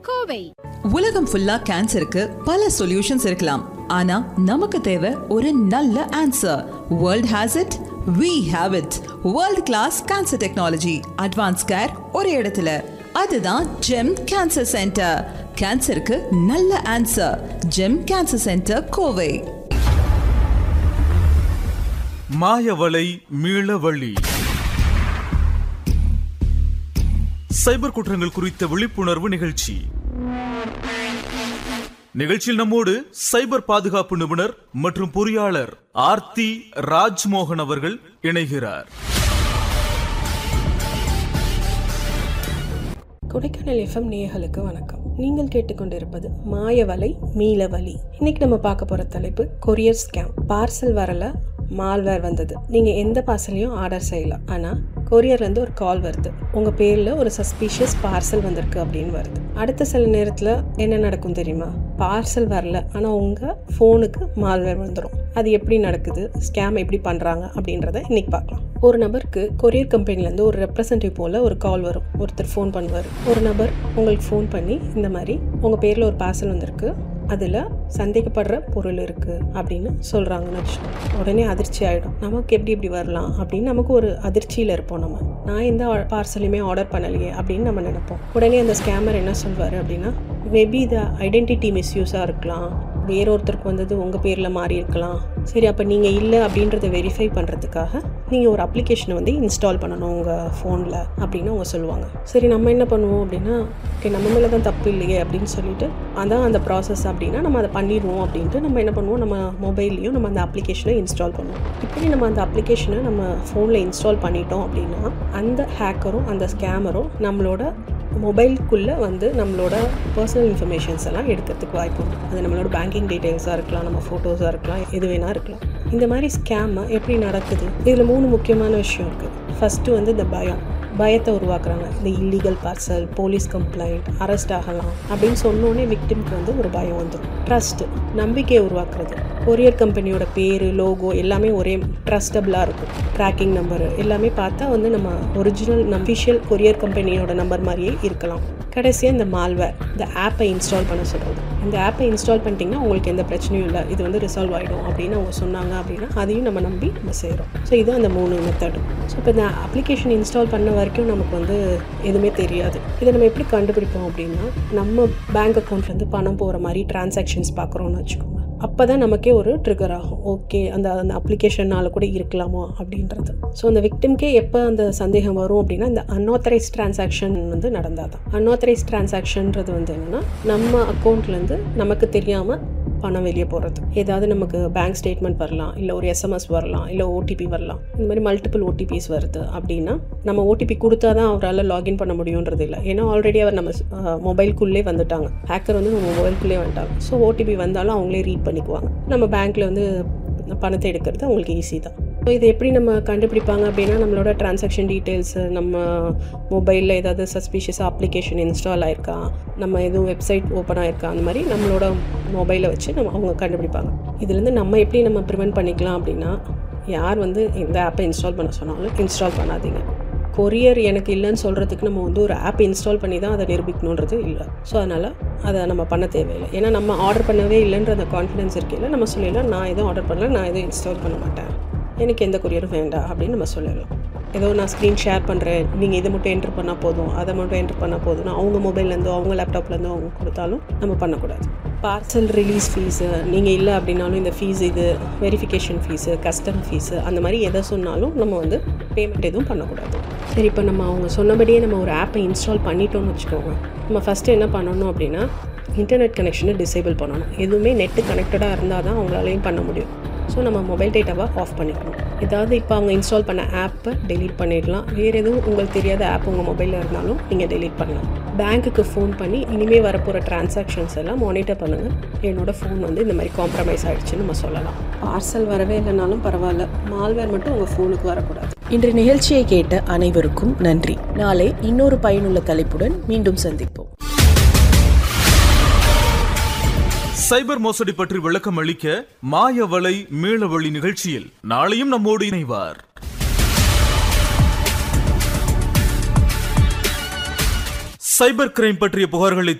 கோவை உலகம் ஃபுல்லா கேன்சருக்கு பல சொல்யூஷன்ஸ் இருக்கலாம் ஆனா நமக்கு தேவை ஒரு நல்ல answer world has it we have it world class cancer technology advance care ஒரு இடத்துல அதுதான் ஜெம் கேன்சர் சென்டர் கேன்சருக்கு நல்ல answer Gem cancer centre Kovai மாயவலை மீளவழி சைபர் குற்றங்கள் குறித்த விழிப்புணர்வு நிகழ்ச்சி நிகழ்ச்சியில் நம்மோடு சைபர் பாதுகாப்பு நிபுணர் மற்றும் பொறியாளர் ஆர்த்தி ராஜ்மோகன் அவர்கள் இணைகிறார் கொடைக்கானல் எஃப்எம் நேயர்களுக்கு வணக்கம் நீங்கள் கேட்டுக்கொண்டிருப்பது மாயவலை மீளவலி இன்னைக்கு நம்ம பார்க்க போற தலைப்பு கொரியர் ஸ்கேம் பார்சல் வரல மால்வேர் வந்தது நீங்க எந்த பார்சலையும் ஆர்டர் செய்யலாம் ஆனா கொரியர்ல இருந்து ஒரு கால் வருது உங்க பேர்ல ஒரு சஸ்பீஷியஸ் பார்சல் வந்திருக்கு அப்படின்னு வருது அடுத்த சில நேரத்துல என்ன நடக்கும் தெரியுமா பார்சல் வரல ஆனா உங்க ஃபோனுக்கு மால்வேர் வந்துடும் அது எப்படி நடக்குது ஸ்கேம் எப்படி பண்றாங்க அப்படின்றத இன்னைக்கு பார்க்கலாம் ஒரு நபருக்கு கொரியர் கம்பெனிலேருந்து ஒரு ரெப்ரசன்டேட்டிவ் போல் ஒரு கால் வரும் ஒருத்தர் ஃபோன் பண்ணுவார் ஒரு நபர் உங்களுக்கு ஃபோன் பண்ணி இந்த மாதிரி உங்கள் பேரில் ஒரு பார்சல் வந்திருக்கு அதில் சந்தேகப்படுற பொருள் இருக்குது அப்படின்னு சொல்கிறாங்கன்னு வச்சுக்கோங்க உடனே அதிர்ச்சி ஆகிடும் நமக்கு எப்படி இப்படி வரலாம் அப்படின்னு நமக்கு ஒரு அதிர்ச்சியில் இருப்போம் நம்ம நான் எந்த பார்சலையுமே ஆர்டர் பண்ணலையே அப்படின்னு நம்ம நினைப்போம் உடனே அந்த ஸ்கேமர் என்ன சொல்வார் அப்படின்னா மேபி இது ஐடென்டிட்டி மிஸ்யூஸாக இருக்கலாம் வேற ஒருத்தருக்கு வந்தது உங்கள் பேரில் மாறி இருக்கலாம் சரி அப்போ நீங்கள் இல்லை அப்படின்றத வெரிஃபை பண்ணுறதுக்காக நீங்கள் ஒரு அப்ளிகேஷனை வந்து இன்ஸ்டால் பண்ணணும் உங்கள் ஃபோனில் அப்படின்னு அவங்க சொல்லுவாங்க சரி நம்ம என்ன பண்ணுவோம் அப்படின்னா ஓகே நம்ம மேலே தான் தப்பு இல்லையே அப்படின்னு சொல்லிட்டு அதான் அந்த ப்ராசஸ் அப்படின்னா நம்ம அதை பண்ணிடுவோம் அப்படின்ட்டு நம்ம என்ன பண்ணுவோம் நம்ம மொபைல்லையும் நம்ம அந்த அப்ளிகேஷனை இன்ஸ்டால் பண்ணுவோம் இப்படி நம்ம அந்த அப்ளிகேஷனை நம்ம ஃபோனில் இன்ஸ்டால் பண்ணிட்டோம் அப்படின்னா அந்த ஹேக்கரும் அந்த ஸ்கேமரும் நம்மளோட மொபைலுக்குள்ளே வந்து நம்மளோட பர்சனல் இன்ஃபர்மேஷன்ஸ் எல்லாம் எடுக்கிறதுக்கு வாய்ப்பு உண்டு அது நம்மளோட பேங்கிங் டீட்டெயில்ஸாக இருக்கலாம் நம்ம ஃபோட்டோஸாக இருக்கலாம் எது வேணால் இருக்கலாம் இந்த மாதிரி ஸ்கேம் எப்படி நடக்குது இதில் மூணு முக்கியமான விஷயம் இருக்குது ஃபஸ்ட்டு வந்து இந்த பயம் பயத்தை உருவாக்குறாங்க இந்த illegal parcel police complaint arrest ஆகலாம் அப்படின்னு சொன்னோடனே விக்டிம்க்கு வந்து ஒரு பயம் வந்துடும் ட்ரஸ்ட் நம்பிக்கையை உருவாக்குறது கொரியர் கம்பெனியோட பேர் லோகோ எல்லாமே ஒரே ட்ரஸ்டபுளாக இருக்கும் ட்ராக்கிங் நம்பரு எல்லாமே பார்த்தா வந்து நம்ம ஒரிஜினல் அஃபிஷியல் கொரியர் கம்பெனியோட நம்பர் மாதிரியே இருக்கலாம் கடைசியாக இந்த மால்வேர் இந்த ஆப்பை இன்ஸ்டால் பண்ண சொல்கிறது இந்த ஆப்பை இன்ஸ்டால் பண்ணிட்டீங்கன்னா உங்களுக்கு எந்த பிரச்சனையும் இல்லை இது வந்து ரிசால்வ் ஆகிடும் அப்படின்னு அவங்க சொன்னாங்க அப்படின்னா அதையும் நம்ம நம்பி நம்ம செய்கிறோம் ஸோ இது அந்த மூணு மெத்தடு ஸோ இப்போ இந்த அப்ளிகேஷன் இன்ஸ்டால் பண்ண வரைக்கும் நமக்கு வந்து எதுவுமே தெரியாது இதை நம்ம எப்படி கண்டுபிடிப்போம் அப்படின்னா நம்ம பேங்க் அக்கௌண்ட்லேருந்து பணம் போகிற மாதிரி டிரான்சாக்ஷன்ஸ் பார்க்குறோன்னு வச்சுக்கோங்க அப்போ தான் நமக்கே ஒரு ட்ரிகர் ஆகும் ஓகே அந்த அந்த அப்ளிகேஷனால் கூட இருக்கலாமோ அப்படின்றது ஸோ அந்த விக்டிம்கே எப்போ அந்த சந்தேகம் வரும் அப்படின்னா இந்த அன்ஆத்தரைஸ் டிரான்சாக்ஷன் வந்து நடந்தால் தான் அன்ஆத்தரைஸ் டிரான்சாக்ஷன்றது வந்து என்னென்னா நம்ம அக்கௌண்ட்லேருந்து நமக்கு தெரியாமல் பணம் வெளியே போகிறது ஏதாவது நமக்கு பேங்க் ஸ்டேட்மெண்ட் வரலாம் இல்லை ஒரு எஸ்எம்எஸ் வரலாம் இல்லை ஓடிபி வரலாம் இந்த மாதிரி மல்டிபிள் ஓடிபிஸ் வருது அப்படின்னா நம்ம ஓடிபி கொடுத்தா தான் அவரால் லாகின் பண்ண முடியுன்றது இல்லை ஏன்னா ஆல்ரெடி அவர் நம்ம மொபைல்குள்ளே வந்துட்டாங்க ஹேக்கர் வந்து நம்ம மொபைல்குள்ளே வந்துட்டாங்க ஸோ ஓடிபி வந்தாலும் அவங்களே ரீட் பண்ணிக்குவாங்க நம்ம பேங்க்கில் வந்து பணத்தை எடுக்கிறது அவங்களுக்கு ஈஸி தான் ஸோ இது எப்படி நம்ம கண்டுபிடிப்பாங்க அப்படின்னா நம்மளோட டிரான்சாக்ஷன் டீட்டெயில்ஸு நம்ம மொபைலில் ஏதாவது சஸ்பீஷியஸாக அப்ளிகேஷன் இன்ஸ்டால் ஆயிருக்கா நம்ம எதுவும் வெப்சைட் ஓப்பன் ஆயிருக்கா அந்த மாதிரி நம்மளோட மொபைலை வச்சு நம்ம அவங்க கண்டுபிடிப்பாங்க இதுலேருந்து நம்ம எப்படி நம்ம ப்ரிவெண்ட் பண்ணிக்கலாம் அப்படின்னா யார் வந்து இந்த ஆப்பை இன்ஸ்டால் பண்ண சொன்னாலும் இன்ஸ்டால் பண்ணாதீங்க கொரியர் எனக்கு இல்லைன்னு சொல்கிறதுக்கு நம்ம வந்து ஒரு ஆப் இன்ஸ்டால் பண்ணி தான் அதை நிரூபிக்கணுன்றது இல்லை ஸோ அதனால் அதை நம்ம பண்ண தேவையில்லை ஏன்னா நம்ம ஆர்டர் பண்ணவே இல்லைன்ற அந்த கான்ஃபிடன்ஸ் இருக்கையில் நம்ம சொல்லிடலாம் நான் எதுவும் ஆர்டர் பண்ணல நான் எதுவும் இன்ஸ்டால் பண்ண மாட்டேன் எனக்கு எந்த கொரியரும் வேண்டாம் அப்படின்னு நம்ம சொல்லலாம் ஏதோ நான் ஸ்க்ரீன் ஷேர் பண்ணுறேன் நீங்கள் இதை மட்டும் என்ட்ரு பண்ணால் போதும் அதை மட்டும் என்ட்ரு பண்ணால் போதும் அவங்க மொபைல்லேருந்தோ அவங்க லேப்டாப்லேருந்தோ அவங்க கொடுத்தாலும் நம்ம பண்ணக்கூடாது பார்சல் ரிலீஸ் ஃபீஸு நீங்கள் இல்லை அப்படின்னாலும் இந்த ஃபீஸ் இது வெரிஃபிகேஷன் ஃபீஸு கஸ்டம் ஃபீஸு அந்த மாதிரி எதை சொன்னாலும் நம்ம வந்து பேமெண்ட் எதுவும் பண்ணக்கூடாது சரி இப்போ நம்ம அவங்க சொன்னபடியே நம்ம ஒரு ஆப்பை இன்ஸ்டால் பண்ணிட்டோம்னு வச்சுக்கோங்க நம்ம ஃபஸ்ட்டு என்ன பண்ணணும் அப்படின்னா இன்டர்நெட் கனெக்ஷனை டிசேபிள் பண்ணணும் எதுவுமே நெட்டு கனெக்டடாக இருந்தால் தான் அவங்களாலையும் பண்ண முடியும் ஸோ நம்ம மொபைல் டேட்டாவை ஆஃப் பண்ணிக்கணும் ஏதாவது இப்போ அவங்க இன்ஸ்டால் பண்ண ஆப்பை டெலீட் பண்ணிடலாம் வேறு எதுவும் உங்களுக்கு தெரியாத ஆப் உங்கள் மொபைலில் இருந்தாலும் நீங்கள் டெலீட் பண்ணலாம் பேங்க்குக்கு ஃபோன் பண்ணி இனிமேல் வரப்போகிற டிரான்சாக்ஷன்ஸ் எல்லாம் மானிட்டர் பண்ணுங்கள் என்னோடய ஃபோன் வந்து இந்த மாதிரி காம்ப்ரமைஸ் ஆகிடுச்சுன்னு நம்ம சொல்லலாம் பார்சல் வரவே இல்லைனாலும் பரவாயில்ல மால்வேர் மட்டும் உங்கள் ஃபோனுக்கு வரக்கூடாது இன்று நிகழ்ச்சியை கேட்ட அனைவருக்கும் நன்றி நாளை இன்னொரு பயனுள்ள தலைப்புடன் மீண்டும் சந்திப்போம் சைபர் மோசடி பற்றி விளக்கம் அளிக்க மாயவலை மீளவழி நிகழ்ச்சியில் நாளையும் நம்மோடு இணைவார் சைபர் கிரைம் பற்றிய புகார்களை